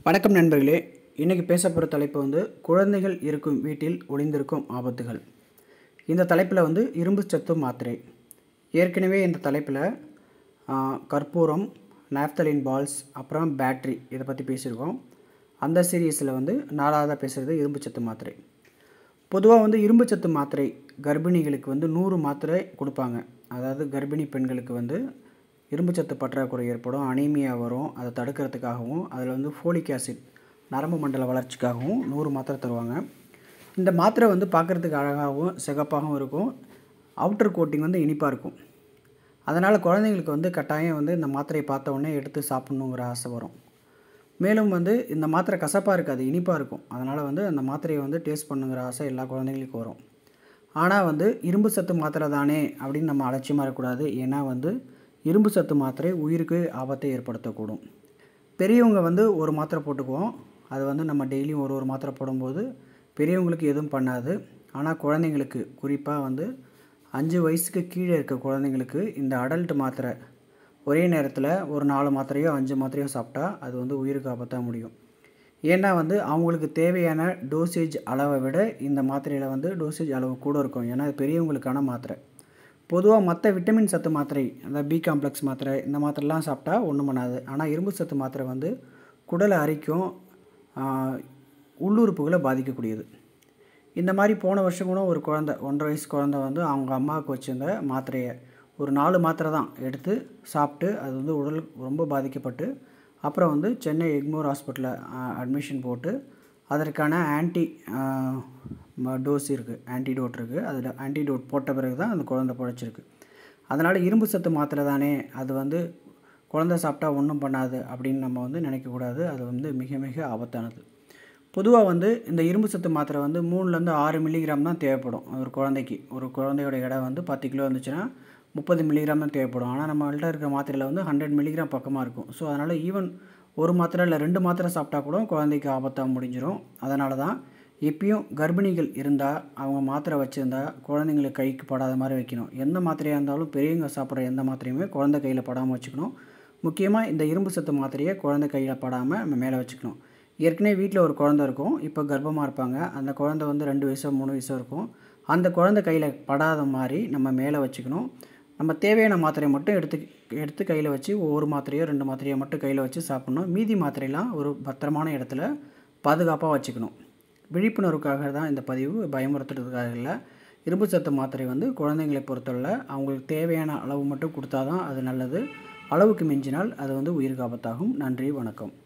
வணக்கம் நண்பர்களே இன்றைக்கி பேச போகிற தலைப்பு வந்து குழந்தைகள் இருக்கும் வீட்டில் ஒளிந்திருக்கும் ஆபத்துகள் இந்த தலைப்பில் வந்து இரும்பு சத்து மாத்திரை ஏற்கனவே இந்த தலைப்பில் ஆ, கற்பூரம் நாப்தலின் பால்ஸ் அப்புறம் பேட்ரி இதை பற்றி பேசியிருக்கோம் அந்த சீரீஸில் வந்து நாலாவதாக பேசுகிறது இரும்பு சத்து மாத்திரை பொதுவாக வந்து இரும்பு சத்து மாத்திரை கர்ப்பிணிகளுக்கு வந்து நூறு மாத்திரை கொடுப்பாங்க அதாவது கர்ப்பிணி பெண்களுக்கு வந்து இரும்பு சத்து பற்றாக்குறை ஏற்படும் அனீமியா வரும் அதை தடுக்கிறதுக்காகவும் அதில் வந்து ஃபோலிக் ஆசிட் நரம்பு மண்டல வளர்ச்சிக்காகவும் நூறு மாத்திரை தருவாங்க இந்த மாத்திரை வந்து பார்க்குறதுக்கு அழகாகவும் சிகப்பாகவும் இருக்கும் அவுட்டர் கோட்டிங் வந்து இனிப்பாக இருக்கும் அதனால் குழந்தைங்களுக்கு வந்து கட்டாயம் வந்து இந்த மாத்திரையை பார்த்த உடனே எடுத்து சாப்பிட்ணுங்கிற ஆசை வரும் மேலும் வந்து இந்த மாத்திரை கசப்பாக இருக்காது இனிப்பாக இருக்கும் அதனால் வந்து அந்த மாத்திரையை வந்து டேஸ்ட் பண்ணுங்கிற ஆசை எல்லா குழந்தைங்களுக்கும் வரும் ஆனால் வந்து இரும்பு சத்து மாத்திரை தானே அப்படின்னு நம்ம அலட்சியமாக இருக்கக்கூடாது ஏன்னா வந்து இரும்பு சத்து மாத்திரை உயிருக்கு ஆபத்தை ஏற்படுத்தக்கூடும் பெரியவங்க வந்து ஒரு மாத்திரை போட்டுக்குவோம் அது வந்து நம்ம டெய்லியும் ஒரு ஒரு மாத்திரை போடும்போது பெரியவங்களுக்கு எதுவும் பண்ணாது ஆனால் குழந்தைங்களுக்கு குறிப்பாக வந்து அஞ்சு வயசுக்கு கீழே இருக்க குழந்தைங்களுக்கு இந்த அடல்ட் மாத்திரை ஒரே நேரத்தில் ஒரு நாலு மாத்திரையோ அஞ்சு மாத்திரையோ சாப்பிட்டா அது வந்து உயிருக்கு ஆபத்தாக முடியும் ஏன்னா வந்து அவங்களுக்கு தேவையான டோசேஜ் அளவை விட இந்த மாத்திரையில் வந்து டோசேஜ் அளவு கூட இருக்கும் ஏன்னா இது பெரியவங்களுக்கான மாத்திரை பொதுவாக மற்ற விட்டமின் சத்து மாத்திரை அந்த பி காம்ப்ளெக்ஸ் மாத்திரை இந்த மாத்திரைலாம் சாப்பிட்டா ஒன்றும் பண்ணாது ஆனால் இரும்பு சத்து மாத்திரை வந்து குடலை அரிக்கும் ஆஹ், உள்ளுறுப்புகளை பாதிக்கக்கூடியது இந்த மாதிரி போன வருஷம் கூட ஒரு குழந்த ஒன்றரை வயசு குழந்த வந்து அவங்க அம்மாவுக்கு வச்சிருந்த மாத்திரையை ஒரு நாலு மாத்திரை தான் எடுத்து சாப்பிட்டு அது வந்து உடல் ரொம்ப பாதிக்கப்பட்டு அப்புறம் வந்து சென்னை எக்மோர் ஹாஸ்பிட்டலில் அட்மிஷன் போட்டு அதற்கான ஆன்டி டோஸ் இருக்குது ஆன்டிடோட் இருக்குது அதில் ஆன்டிடோட் போட்ட பிறகு தான் அந்த குழந்தை பிழைச்சிருக்கு அதனால் இரும்பு சத்து மாத்திரை தானே அது வந்து குழந்தை சாப்பிட்டா ஒன்றும் பண்ணாது அப்படின்னு நம்ம வந்து நினைக்கக்கூடாது அது வந்து மிக மிக ஆபத்தானது பொதுவாக வந்து இந்த இரும்பு சத்து மாத்திரை வந்து மூணுலேருந்து ஆறு மில்லிகிராம் தான் தேவைப்படும் ஒரு குழந்தைக்கு ஒரு குழந்தையோட எடை வந்து பத்து கிலோ இருந்துச்சுன்னா முப்பது மில்லிகிராம் தான் தேவைப்படும் ஆனால் நம்மள்ட்ட இருக்கிற மாத்திரையில் வந்து ஹண்ட்ரட் மில்லிகிராம் பக்கமாக இருக்கும் ஸோ அதனால் ஈவன் ஒரு மாத்திரை இல்லை ரெண்டு மாத்திரை சாப்பிட்டா கூட குழந்தைக்கு ஆபத்தாக முடிஞ்சிடும் அதனால தான் எப்பயும் கர்ப்பிணிகள் இருந்தால் அவங்க மாத்திரை வச்சுருந்தா குழந்தைங்களுக்கு கைக்கு படாத மாதிரி வைக்கணும் எந்த மாத்திரையாக இருந்தாலும் பெரியவங்க சாப்பிட்ற எந்த மாத்திரையுமே குழந்தை கையில் படாமல் வச்சுக்கணும் முக்கியமாக இந்த இரும்பு சத்து மாத்திரையை குழந்தை கையில் படாமல் நம்ம மேலே வச்சுக்கணும் ஏற்கனவே வீட்டில் ஒரு குழந்தை இருக்கும் இப்போ கர்ப்பமாக இருப்பாங்க அந்த குழந்தை வந்து ரெண்டு வயசோ மூணு வயசோ இருக்கும் அந்த குழந்தை கையில் படாத மாதிரி நம்ம மேலே வச்சுக்கணும் நம்ம தேவையான மாத்திரையை மட்டும் எடுத்து எடுத்து கையில் வச்சு ஒவ்வொரு மாத்திரையோ ரெண்டு மாத்திரையோ மட்டும் கையில் வச்சு சாப்பிட்ணும் மீதி மாத்திரையெல்லாம் ஒரு பத்திரமான இடத்துல பாதுகாப்பாக வச்சுக்கணும் விழிப்புணர்வுக்காக தான் இந்த பதிவு பயமுறுத்துறதுக்காக இல்லை இரும்பு சத்து மாத்திரை வந்து குழந்தைங்களை பொறுத்தவரை அவங்களுக்கு தேவையான அளவு மட்டும் கொடுத்தா தான் அது நல்லது அளவுக்கு மிஞ்சினால் அது வந்து உயிருக்கு ஆபத்தாகும் நன்றி வணக்கம்